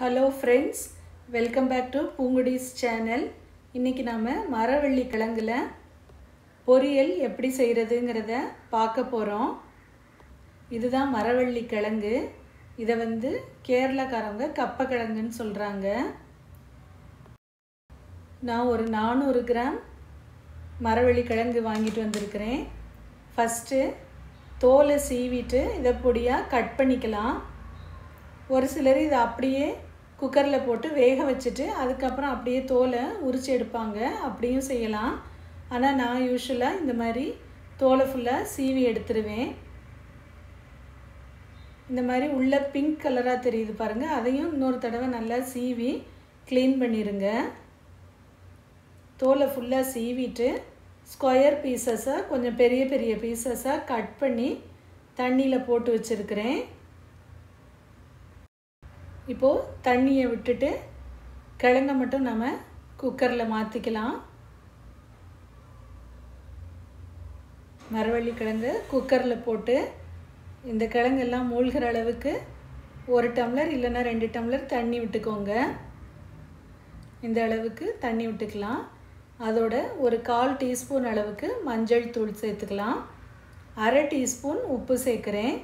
hello friends welcome back to பூங்குடிஸ் channel இன்றைக்கி நாம் மரவள்ளி கிழங்குல பொரியல் எப்படி செய்கிறதுங்கிறத பார்க்க போகிறோம் இதுதான் மரவள்ளி கிழங்கு இதை வந்து கேரளாக்காரவங்க கப்பக்கிழங்குன்னு சொல்கிறாங்க நான் ஒரு நானூறு கிராம் மரவள்ளி கிழங்கு வாங்கிட்டு வந்திருக்கிறேன் ஃபஸ்ட்டு தோலை சீவிட்டு இதை பொடியாக கட் பண்ணிக்கலாம் ஒரு சிலர் இதை அப்படியே குக்கரில் போட்டு வேக வச்சுட்டு அதுக்கப்புறம் அப்படியே தோலை உரிச்சு எடுப்பாங்க அப்படியும் செய்யலாம் ஆனால் நான் யூஸ்வலாக இந்த மாதிரி தோலை ஃபுல்லாக சீவி எடுத்துருவேன் இந்த மாதிரி உள்ள பிங்க் கலராக தெரியுது பாருங்கள் அதையும் இன்னொரு தடவை நல்லா சீவி க்ளீன் பண்ணிடுங்க தோலை ஃபுல்லாக சீவிட்டு ஸ்கொயர் பீசஸாக கொஞ்சம் பெரிய பெரிய பீசஸாக கட் பண்ணி தண்ணியில் போட்டு வச்சுருக்கிறேன் இப்போது தண்ணியை விட்டுட்டு கிழங்க மட்டும் நம்ம குக்கரில் மாற்றிக்கலாம் மரவள்ளி கிழங்கு குக்கரில் போட்டு இந்த கிழங்கெல்லாம் மூழ்கிற அளவுக்கு ஒரு டம்ளர் இல்லைன்னா ரெண்டு டம்ளர் தண்ணி விட்டுக்கோங்க இந்த அளவுக்கு தண்ணி விட்டுக்கலாம் அதோட ஒரு கால் டீஸ்பூன் அளவுக்கு மஞ்சள் தூள் சேர்த்துக்கலாம் அரை டீஸ்பூன் உப்பு சேர்க்குறேன்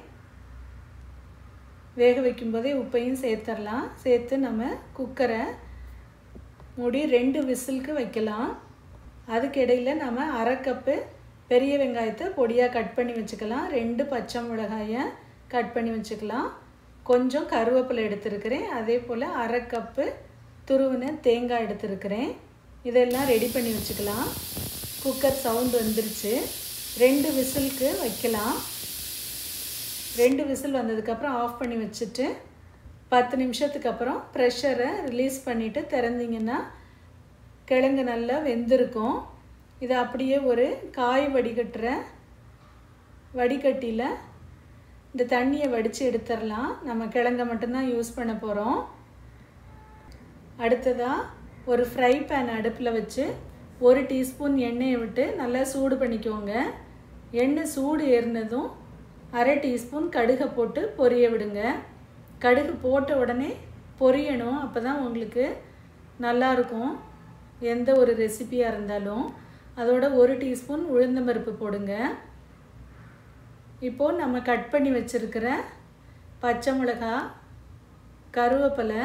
வேக வைக்கும்போதே உப்பையும் சேர்த்துடலாம் சேர்த்து நம்ம குக்கரை மூடி ரெண்டு விசிலுக்கு வைக்கலாம் அதுக்கு இடையில் நம்ம அரை கப்பு பெரிய வெங்காயத்தை பொடியாக கட் பண்ணி வச்சுக்கலாம் ரெண்டு பச்சை மிளகாயை கட் பண்ணி வச்சுக்கலாம் கொஞ்சம் கருவேப்பிலை எடுத்துருக்கிறேன் அதே போல் அரை கப்பு துருவின தேங்காய் எடுத்துருக்கிறேன் இதெல்லாம் ரெடி பண்ணி வச்சுக்கலாம் குக்கர் சவுண்டு வந்துருச்சு ரெண்டு விசிலுக்கு வைக்கலாம் ரெண்டு விசில் வந்ததுக்கப்புறம் ஆஃப் பண்ணி வச்சுட்டு பத்து நிமிஷத்துக்கு அப்புறம் ப்ரெஷரை ரிலீஸ் பண்ணிவிட்டு திறந்திங்கன்னா கிழங்கு நல்லா வெந்திருக்கும் இதை அப்படியே ஒரு காய் வடிகட்டுற வடிகட்டியில் இந்த தண்ணியை வடித்து எடுத்துடலாம் நம்ம கிழங்க மட்டும்தான் யூஸ் பண்ண போகிறோம் அடுத்ததாக ஒரு ஃப்ரை பேன் அடுப்பில் வச்சு ஒரு டீஸ்பூன் எண்ணெயை விட்டு நல்லா சூடு பண்ணிக்கோங்க எண்ணெய் சூடு ஏறினதும் அரை டீஸ்பூன் கடுகை போட்டு பொரிய விடுங்க கடுகு போட்ட உடனே பொரியணும் அப்போ தான் உங்களுக்கு நல்லாயிருக்கும் எந்த ஒரு ரெசிபியாக இருந்தாலும் அதோட ஒரு டீஸ்பூன் உளுந்தம்பருப்பு போடுங்க இப்போது நம்ம கட் பண்ணி வச்சுருக்கிற பச்சை மிளகா கருவேப்பிலை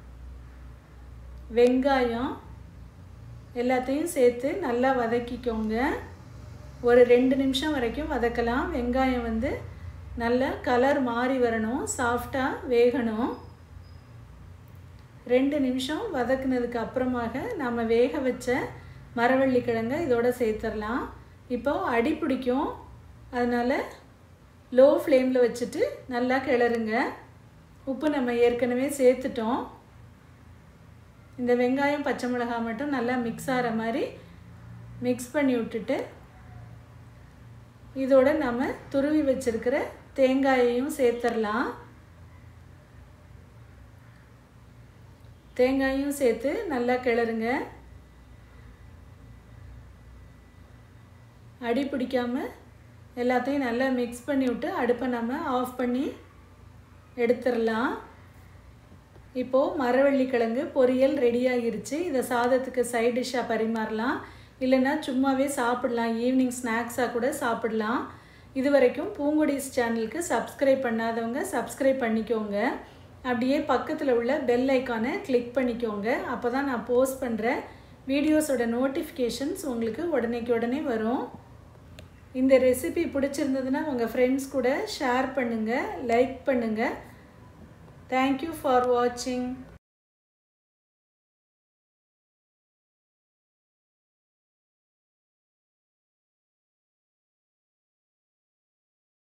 வெங்காயம் எல்லாத்தையும் சேர்த்து நல்லா வதக்கிக்கோங்க ஒரு ரெண்டு நிமிஷம் வரைக்கும் வதக்கலாம் வெங்காயம் வந்து நல்ல கலர் மாறி வரணும் சாஃப்டாக வேகணும் ரெண்டு நிமிஷம் வதக்குனதுக்கு அப்புறமாக நம்ம வேக வச்ச மரவள்ளி கிழங்க இதோட சேர்த்துடலாம் இப்போ அடி பிடிக்கும் அதனால் லோ ஃப்ளேமில் வச்சுட்டு நல்லா கிளறுங்க உப்பு நம்ம ஏற்கனவே சேர்த்துட்டோம் இந்த வெங்காயம் பச்சை மிளகாய் மட்டும் நல்லா மிக்ஸ் ஆகிற மாதிரி மிக்ஸ் பண்ணி விட்டுட்டு இதோட நம்ம துருவி வச்சிருக்கிற தேங்காயையும் சேர்த்துடலாம் தேங்காயும் சேர்த்து நல்லா கிளறுங்க அடி பிடிக்காம எல்லாத்தையும் நல்லா மிக்ஸ் பண்ணி விட்டு அடுப்பை நம்ம ஆஃப் பண்ணி எடுத்துடலாம் இப்போது மரவள்ளி கிழங்கு பொரியல் ரெடி ஆகிருச்சு இதை சாதத்துக்கு சைட் டிஷ்ஷாக பரிமாறலாம் இல்லைன்னா சும்மாவே சாப்பிடலாம் ஈவினிங் ஸ்நாக்ஸாக கூட சாப்பிடலாம் இது வரைக்கும் பூங்குடிஸ் சேனலுக்கு சப்ஸ்கிரைப் பண்ணாதவங்க சப்ஸ்கிரைப் பண்ணிக்கோங்க அப்படியே பக்கத்தில் உள்ள பெல் ஐக்கானை கிளிக் பண்ணிக்கோங்க அப்போ தான் நான் போஸ்ட் பண்ணுற வீடியோஸோட நோட்டிஃபிகேஷன்ஸ் உங்களுக்கு உடனேக்கு உடனே வரும் இந்த ரெசிபி பிடிச்சிருந்ததுன்னா உங்கள் ஃப்ரெண்ட்ஸ் கூட ஷேர் பண்ணுங்கள் லைக் பண்ணுங்கள் தேங்க்யூ ஃபார் வாட்சிங்